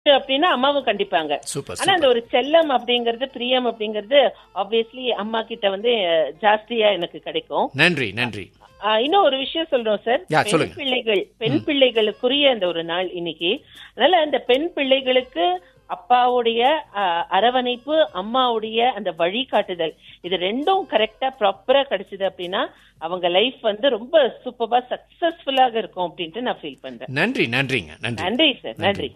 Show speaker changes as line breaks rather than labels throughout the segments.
அப்படின்னா அம்மாவும் கண்டிப்பாங்க
சூப்பர்
ஆனா அந்த ஒரு செல்லம் அப்படிங்கறது பிரியம் அப்படிங்கறது ஆப்வியஸ்லி அம்மா கிட்ட வந்து அஹ், ஜாஸ்தியா எனக்கு கிடைக்கும்
நன்றி நன்றி
ஆஹ், இன்னும் ஒரு விஷயம் சொல்றோம் சார்
யா,
பெண்
சொல்லுங்க.
பிள்ளைகள் பெண் பிள்ளைகளுக்குரிய அந்த ஒரு நாள் இன்னைக்கு அதனால அந்த பெண் பிள்ளைகளுக்கு அப்பாவுடைய ஆஹ், அரவணைப்பு அம்மாவுடைய அந்த வழிகாட்டுதல் இது ரெண்டும் கரெக்டா ப்ராப்பரா கிடைச்சது அப்படின்னா அவங்க லைஃப் வந்து ரொம்ப சூப்பரா சக்சஸ்ஃபுல்லாக இருக்கும் அப்படின்ட்டு நான் ஃபீல் பண்றேன்
நன்றி நன்றிங்க நன்றி
நன்றி சார் நன்றி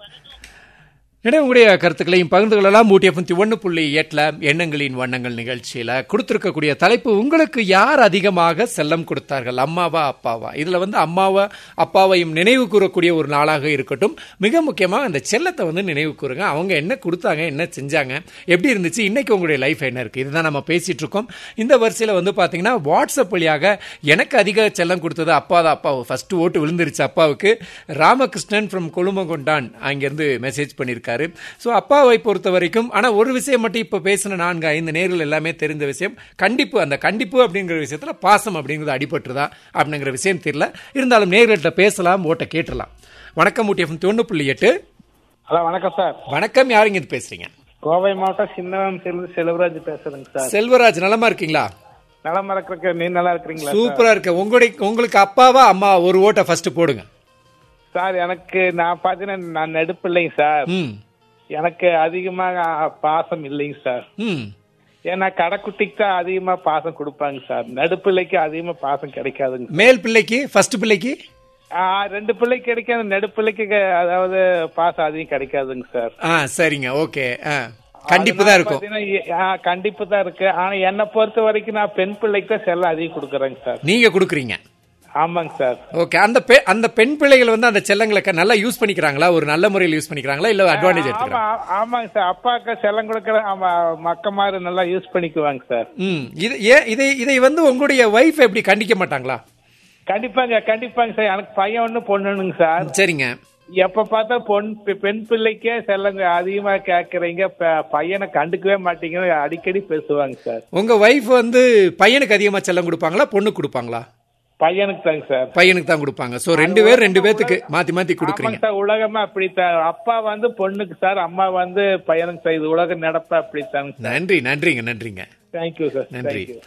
இடம் உங்களுடைய கருத்துக்களையும் பகிர்ந்து கொள்ளலாம் ஊட்டி எஃப்எம் ஒன்று புள்ளி எட்டுல எண்ணங்களின் வண்ணங்கள் நிகழ்ச்சியில கொடுத்திருக்கக்கூடிய தலைப்பு உங்களுக்கு யார் அதிகமாக செல்லம் கொடுத்தார்கள் அம்மாவா அப்பாவா இதுல வந்து அம்மாவா அப்பாவையும் நினைவு கூறக்கூடிய ஒரு நாளாக இருக்கட்டும் மிக முக்கியமா அந்த செல்லத்தை வந்து நினைவு கூறுங்க அவங்க என்ன கொடுத்தாங்க என்ன செஞ்சாங்க எப்படி இருந்துச்சு இன்னைக்கு உங்களுடைய லைஃப் என்ன இருக்கு இதுதான் நம்ம பேசிட்டு இருக்கோம் இந்த வரிசையில வந்து பாத்தீங்கன்னா வாட்ஸ்அப் வழியாக எனக்கு அதிக செல்லம் கொடுத்தது அப்பா தான் அப்பா ஃபர்ஸ்ட் ஓட்டு விழுந்துருச்சு அப்பாவுக்கு ராமகிருஷ்ணன் ஃப்ரம் கொழுமங்கொண்டான் அங்கிருந்து மெசேஜ் பண்ணியிருக்காரு ஸோ அப்பாவை பொறுத்த வரைக்கும் ஆனால் ஒரு விஷயம் மட்டும் இப்போ பேசின நான்கு ஐந்து நேர்கள் எல்லாமே தெரிந்த விஷயம் கண்டிப்பு அந்த கண்டிப்பு அப்படிங்கிற விஷயத்துல பாசம் அப்படிங்கிறது அடிபட்டுதா அப்படிங்கிற விஷயம் தெரியல இருந்தாலும் நேர்கள்ட்ட பேசலாம் ஓட்ட கேட்டலாம் வணக்கம் ஊட்டி எஃப்எம் தொண்ணூறு புள்ளி எட்டு
ஹலோ வணக்கம் சார்
வணக்கம் யாருங்க இது பேசுறீங்க
கோவை மாவட்டம் சின்னவம் செல்வி செல்வராஜ் பேசுறேங்க சார்
செல்வராஜ் நலமா இருக்கீங்களா
நலமா இருக்கிற நீ நல்லா இருக்கிறீங்களா சார்?
சூப்பரா இருக்கு உங்களுடைய உங்களுக்கு அப்பாவா அம்மா ஒரு ஓட்டை ஃபர்ஸ்ட் போடுங்க
சார் எனக்கு நான் பாத்தீங்கன்னா நான் நடுப்பு இல்லைங்க சார்
ம்
எனக்கு அதிகமாக அ, பாசம் இல்லைங்க சார்
ம்
ஏன்னா கடைக்குட்டிக்கு தான் அதிகமா பாசம் கொடுப்பாங்க சார் நடுப்பிள்ளைக்கு அதிகமா பாசம் கிடைக்காதுங்க
மேல் பிள்ளைக்கு ஃபர்ஸ்ட் பிள்ளைக்கு
ஆ, ரெண்டு பிள்ளைக்கு கிடைக்காது நடுப்பிள்ளைக்கு க- அதாவது பாசம் அதிகம் கிடைக்காதுங்க சார்
ஆ சரிங்க ஓகே ஆ கண்டிப்பு தான் இருக்கும்
பாத்தீங்கன்னா, எ- ஆ, கண்டிப்பு தான் இருக்கு ஆனா என்னை பொறுத்த வரைக்கும் நான் பெண் பிள்ளைக்கு தான் செல்லம் அதிகம் கொடுக்குறேங்க சார்
நீங்க கொடுக்குறீங்க
ஆமாங்க சார்
ஓகே அந்த பெ அந்த பெண் பிள்ளைகள் வந்து அந்த செல்லங்களை க- நல்லா யூஸ் பண்ணிக்கிறாங்களா ஒரு நல்ல முறையில் யூஸ் பண்ணிக்கிறாங்களா இல்ல அட்வான்டேஜ்
ஆமா
எடுத்துக்கிறாங்க
ஆமாங்க சார் அப்பாக்கு செல்லம் கொடுக்கற ஆமா மக்க மாதிரி நல்லா யூஸ் பண்ணிக்குவாங்க சார்
ம் இது ஏன் இதை இதை வந்து உங்களுடைய வைஃப் எப்படி கண்டிக்க மாட்டாங்களா
கண்டிப்பாங்க கண்டிப்பாங்க சார் எனக்கு பையன் ஒண்ணு பொண்ணுங்க சார்
சரிங்க
எப்ப பார்த்தா பொன் பெ- பெண் பிள்ளைக்கே செல்லங்க அதிகமா கேக்குறீங்க ப- பையனை கண்டுக்கவே மாட்டீங்க அடிக்கடி பேசுவாங்க சார்
உங்க வைஃப் வந்து பையனுக்கு அதிகமா செல்லம் கொடுப்பாங்களா பொண்ணுக்கு கொடுப்பாங்களா
பையனுக்கு தாங்க சார்
பையனுக்கு தான் கொடுப்பாங்க சோ ரெண்டு பேர் ரெண்டு பேத்துக்கு மாத்தி மாத்தி கொடுக்குறீங்க
ஆமாங்க சார் உலகமா அப்படித்தான் அப்பா வந்து பொண்ணுக்கு சார் அம்மா வந்து பையனுக்கு சார் இது உலக நடப்ப அப்படித்தாங்க சார்
நன்றி நன்றிங்க நன்றிங்க
தேங்க்யூ சார்
நன்றி
தேங்க்யூ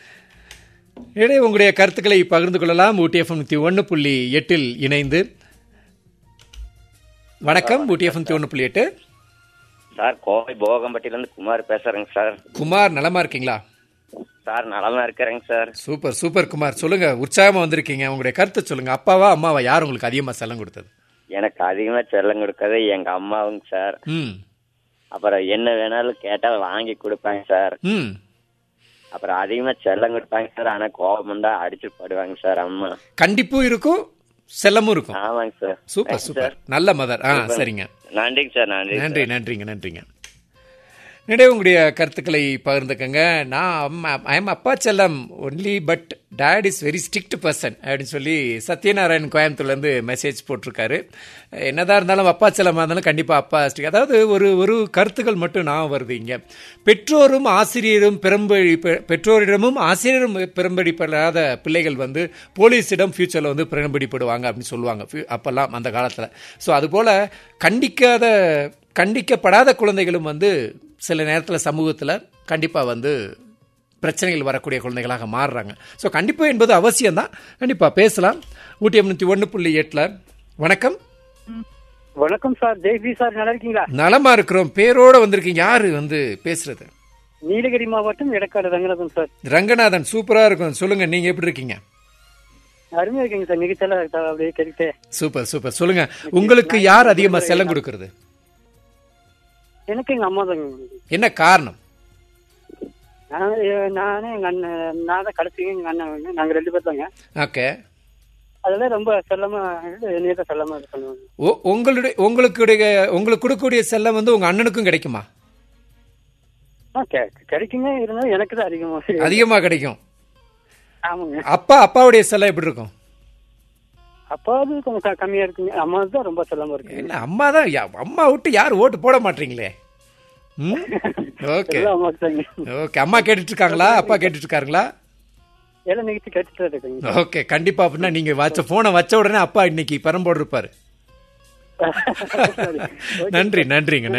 இடையே உங்களுடைய கருத்துக்களை பகிர்ந்து கொள்ளலாம் ஊட்டி எஃப்எம் ஒன்று புள்ளி எட்டில் இணைந்து வணக்கம் ஊட்டி எஃப்எம் ஒன்று புள்ளி எட்டு
சார் கோவை போகம்பட்டியில இருந்து குமார் பேசுறேங்க சார்
குமார் நலமா இருக்கீங்களா
சார் நலமா இருக்கிறேங்க சார்
சூப்பர் சூப்பர் குமார் சொல்லுங்க உற்சாகமா வந்திருக்கீங்க உங்களுடைய கருத்தை சொல்லுங்க அப்பாவா அம்மாவா யார் உங்களுக்கு அதிகமா செல்லம் கொடுத்தது
எனக்கு அதிகமா செல்லம் கொடுக்கறது எங்க அம்மாவுங்க சார்
ம்
அப்புறம் என்ன வேணாலும் கேட்டா வாங்கி கொடுப்பாங்க சார்
ம்
அப்புறம் அதிகமா செல்லம் கொடுப்பாங்க சார் ஆனா கோபம் தான் அடிச்சு போடுவாங்க சார் அம்மா
கண்டிப்பும் இருக்கும் செல்லமும் இருக்கும்
ஆமாங்க sir
super
Thanks
super
sir.
நல்ல மதர் ஆ சரிங்க
நன்றிங்க சார் நன்றி
நன்றி நன்றிங்க நன்றிங்க இடையே உங்களுடைய கருத்துக்களை பகிர்ந்துக்கங்க நான் அம்மா ஐம் அப்பா செல்லம் only but that is very strict person அப்படின்னு சொல்லி சத்யநாராயண் கோயம்புத்தூர்லேருந்து மெசேஜ் போட்டிருக்காரு என்னதான் இருந்தாலும் அப்பா செல்லமாக இருந்தாலும் கண்டிப்பாக அப்பா ஸ்ட்ரிக் அதாவது ஒரு ஒரு கருத்துக்கள் மட்டும் நான் வருது இங்கே பெற்றோரும் ஆசிரியரும் பெரும்படி பெ- பெற்றோரிடமும் ஆசிரியரும் பெரும்படிப்படாத பிள்ளைகள் வந்து போலீஸிடம் ஃபியூச்சரில் வந்து பெரும்படிப்படுவாங்க அப்படின்னு சொல்லுவாங்க ஃபியூ- அப்பெல்லாம் அந்த காலத்தில் ஸோ அதுபோல் கண்டிக்காத கண்டிக்கப்படாத குழந்தைகளும் வந்து சில நேரத்தில் சமூகத்தில் கண்டிப்பாக வந்து பிரச்சனைகள் வரக்கூடிய குழந்தைகளாக மாறுறாங்க ஸோ கண்டிப்பு என்பது அவசியம்தான் கண்டிப்பாக பேசலாம் ஊட்டி எண்ணூற்றி ஒன்று புள்ளி எட்டில் வணக்கம்
வணக்கம் சார் ஜெய்பி சார் நல்லா இருக்கீங்களா
நலமா இருக்கிறோம் பேரோட வந்திருக்கீங்க யாரு வந்து பேசுறது
நீலகிரி மாவட்டம் எடக்காடு ரங்கநாதன் சார்
ரங்கநாதன் சூப்பரா இருக்கும் சொல்லுங்க நீங்க எப்படி இருக்கீங்க
அருமையா இருக்கீங்க சார் நிகழ்ச்சியெல்லாம் அப்படியே கேட்டுட்டு
சூப்பர் சூப்பர் சொல்லுங்க உங்களுக்கு யார் அதிகமா செல்லம் கொடுக்கறது
எனக்கு எங்க அம்மா தாங்க
என்ன காரணம்
நான் எ- நானே எங்க அண்ணன் நான் தான் கடைசிங்க எங்க அண்ணன் வந்து. நாங்க ரெண்டு பேர் தாங்க
ஓகே
அதெல்லாம் ரொம்ப செல்லமா என்னைய தான் செல்லமா இது பண்ணுவாங்க
உங்களுடைய உங்களுக்கு உங்களுக்கு கொடுக்கக்கூடிய செல்லம் வந்து உங்க அண்ணனுக்கும் கிடைக்குமா
ஆ, கெ- கிடைக்குங்க இருந்தாலும் எனக்கு தான் அதிகமா
அதிகமா கிடைக்கும்
ஆமாங்க
அப்பா அப்பாவுடைய செல்லம் எப்படி இருக்கும்
அப்பாவது கொஞ்சம் க- கம்மியா இருக்குங்க அம்மா தான் ரொம்ப செல்லமா இருக்கு
என்ன அம்மா தான் யா- அம்மா விட்டு யார் ஓட்டு போட மாட்டீங்களே ம் ஓகே
எல்லாம் அம்மா தாங்க
ஓகே அம்மா கேட்டுட்டு இருக்காங்களா அப்பா கேட்டுட்டு இருக்காங்களா
எல்லாம் நிகழ்ச்சி கேட்டுட்டு தான் இருக்குங்க
ஓகே கண்டிப்பா அப்படின்னா நீங்க வச்ச போனை வச்ச உடனே அப்பா இன்னைக்கு பெரம்போடு இருப்பாரு
சரி.
நன்றி நன்றிங்க